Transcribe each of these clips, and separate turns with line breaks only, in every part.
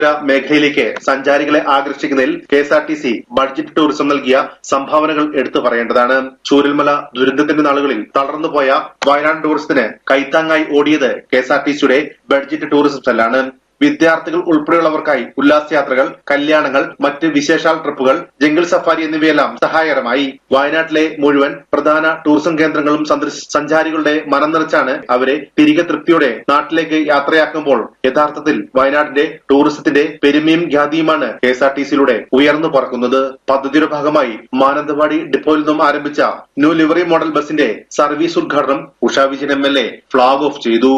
മേഖലയിലേക്ക് സഞ്ചാരികളെ ആകർഷിക്കുന്നതിൽ K S R T C budget tourism നൽകിയ സംഭാവനകൾ എടുത്തു പറയേണ്ടതാണ് ചൂരൽമല ദുരന്തത്തിന്റെ നാളുകളിൽ തളർന്നുപോയ വയനാട് ടൂറിസത്തിന് കൈത്താങ്ങായി ഓടിയത് കെ എസ് ആർ ടി സിയുടെ ബഡ്ജറ്റ് ടൂറിസം സെല്ലാണ് വിദ്യാർത്ഥികൾ ഉൾപ്പെടെയുള്ളവർക്കായി ഉല്ലാസയാത്രകൾ കല്യാണങ്ങൾ മറ്റ് വിശേഷാൽ ട്രിപ്പുകൾ ജംഗിൾ സഫാരി എന്നിവയെല്ലാം സഹായകരമായി വയനാട്ടിലെ മുഴുവൻ പ്രധാന ടൂറിസം കേന്ദ്രങ്ങളും സന്ദർശി സഞ്ചാരികളുടെ മനം നിറച്ചാണ് അവരെ തിരികെ തൃപ്തിയോടെ നാട്ടിലേക്ക് യാത്രയാക്കുമ്പോൾ യഥാർത്ഥത്തിൽ വയനാടിന്റെ ടൂറിസത്തിന്റെ പെരുമയും ഖ്യാതിയുമാണ് കെ എസ് ആർ ടി സിയിലൂടെ ഉയർന്നു പറക്കുന്നത് പദ്ധതിയുടെ ഭാഗമായി മാനന്തവാടി ഡിപ്പോയിൽ നിന്നും ആരംഭിച്ച ന്യൂ ലിവറി മോഡൽ ബസിന്റെ സർവീസ് ഉദ്ഘാടനം Usha Vijayan M L A flag off ചെയ്തു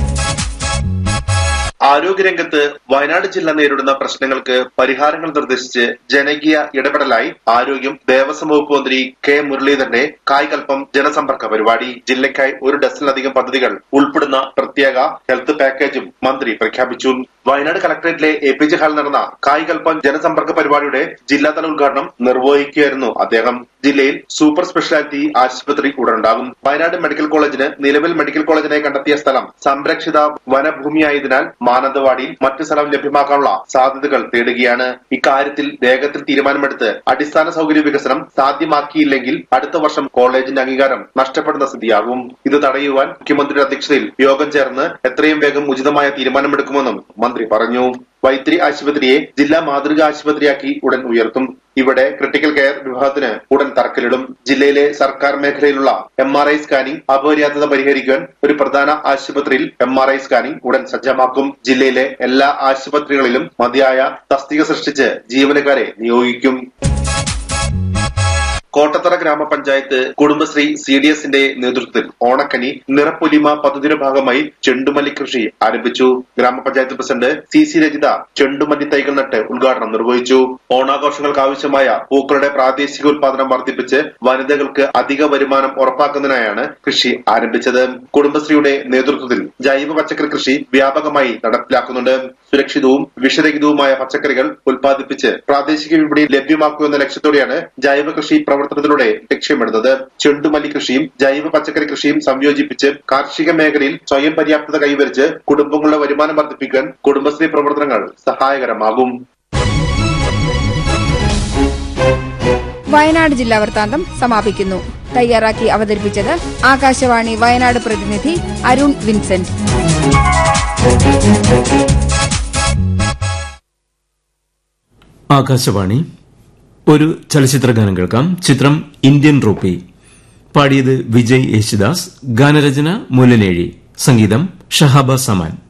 ആരോഗ്യരംഗത്ത് വയനാട് ജില്ല നേരിടുന്ന പ്രശ്നങ്ങൾക്ക് പരിഹാരങ്ങൾ നിർദ്ദേശിച്ച് ജനകീയ ഇടപെടലായി ആരോഗ്യം ദേവസ്വം വകുപ്പ് മന്ത്രി കെ മുരളീധരന്റെ കായ്കൽപ്പം ജനസമ്പർക്ക പരിപാടി ജില്ലയ്ക്കായി ഒരു ഡസനിലധികം പദ്ധതികൾ ഉൾപ്പെടുന്ന പ്രത്യേക ഹെൽത്ത് പാക്കേജും മന്ത്രി പ്രഖ്യാപിച്ചു വയനാട് കളക്ടറേറ്റിലെ എ പി ജി ഹാളിൽ നടന്ന കായ്കൽപ്പം ജനസമ്പർക്ക പരിപാടിയുടെ ജില്ലാതല ഉദ്ഘാടനം നിർവഹിക്കുകയായിരുന്നു അദ്ദേഹം ജില്ലയിൽ സൂപ്പർ സ്പെഷ്യാലിറ്റി ആശുപത്രി ഉടനുണ്ടാകും വയനാട് മെഡിക്കൽ കോളേജിന് നിലവിൽ മെഡിക്കൽ കോളേജിനായി കണ്ടെത്തിയ സ്ഥലം സംരക്ഷിത വനഭൂമിയായതിനാൽ മാനന്തവാടിയിൽ മറ്റു സ്ഥലം ലഭ്യമാക്കാനുള്ള സാധ്യതകൾ തേടുകയാണ് ഇക്കാര്യത്തിൽ വേഗത്തിൽ തീരുമാനമെടുത്ത് അടിസ്ഥാന സൗകര്യ വികസനം സാധ്യമാക്കിയില്ലെങ്കിൽ അടുത്ത വർഷം കോളേജിന്റെ അംഗീകാരം നഷ്ടപ്പെടുന്ന സ്ഥിതിയാകും ഇത് തടയുവാൻ മുഖ്യമന്ത്രിയുടെ അധ്യക്ഷതയിൽ യോഗം ചേർന്ന് എത്രയും വേഗം ഉചിതമായ തീരുമാനമെടുക്കുമെന്നും മന്ത്രി പറഞ്ഞു വൈത്തിരി ആശുപത്രിയെ ജില്ലാ മാതൃകാ ആശുപത്രിയാക്കി ഉടൻ ഉയർത്തും ഇവിടെ ക്രിട്ടിക്കൽ കെയർ വിഭാഗത്തിന് ഉടൻ തറക്കല്ലിടും ജില്ലയിലെ സർക്കാർ മേഖലയിലുള്ള എം ആർ ഐ സ്കാനിംഗ് അപര്യാപ്തത പരിഹരിക്കാൻ ഒരു പ്രധാന ആശുപത്രിയിൽ എം ആർ ഐ സ്കാനിംഗ് ഉടൻ സജ്ജമാക്കും ജില്ലയിലെ എല്ലാ ആശുപത്രികളിലും മതിയായ തസ്തിക സൃഷ്ടിച്ച് ജീവനക്കാരെ നിയോഗിക്കും കോട്ടത്തറ ഗ്രാമപഞ്ചായത്ത് കുടുംബശ്രീ സി ഡി എസിന്റെ നേതൃത്വത്തിൽ ഓണക്കനി നിറപ്പൊലിമ പദ്ധതിയുടെ ഭാഗമായി ചെണ്ടുമല്ലി കൃഷി ആരംഭിച്ചു ഗ്രാമപഞ്ചായത്ത് പ്രസിഡന്റ് സി സി രജിത ചെണ്ടുമല്ലി തൈകൾ നട്ട് ഉദ്ഘാടനം നിർവഹിച്ചു ഓണാഘോഷങ്ങൾക്ക് ആവശ്യമായ പൂക്കളുടെ പ്രാദേശിക ഉൽപാദനം വർദ്ധിപ്പിച്ച് വനിതകൾക്ക് അധിക വരുമാനം ഉറപ്പാക്കുന്നതിനായാണ് കൃഷി ആരംഭിച്ചത് കുടുംബശ്രീയുടെ നേതൃത്വത്തിൽ ജൈവ പച്ചക്കറി കൃഷി വ്യാപകമായി നടപ്പിലാക്കുന്നുണ്ട് സുരക്ഷിതവും വിഷരഹിതവുമായ പച്ചക്കറികൾ ഉൽപ്പാദിപ്പിച്ച് പ്രാദേശിക വിപണിയിൽ ലഭ്യമാക്കുക എന്ന ലക്ഷ്യത്തോടെയാണ് ജൈവ കൃഷി പ്രവർത്തനത്തിലൂടെ ലക്ഷ്യമിടുന്നത് ചെണ്ടുമല്ലി കൃഷിയും ജൈവ പച്ചക്കറി കൃഷിയും സംയോജിപ്പിച്ച് കാർഷിക മേഖലയിൽ സ്വയം പര്യാപ്തത കൈവരിച്ച് കുടുംബങ്ങളുടെ വരുമാനം വർദ്ധിപ്പിക്കാൻ കുടുംബശ്രീ പ്രവർത്തനങ്ങൾ സഹായകരമാകും
വയനാട് ജില്ലാ വൃത്താന്തം സമാപിക്കുന്നു തയ്യാറാക്കി അവതരിപ്പിച്ചത് ആകാശവാണി വയനാട് പ്രതിനിധി അരുൺ വിൻസെന്റ്
ആകാശവാണി ഒരു ചലച്ചിത്ര ഗാനം കേൾക്കാം ചിത്രം ഇന്ത്യൻ റൂപ്പി പാടിയത് വിജയ് യേശുദാസ് ഗാനരചന മുല്ലനേഴി സംഗീതം ഷഹാബ സമാൻ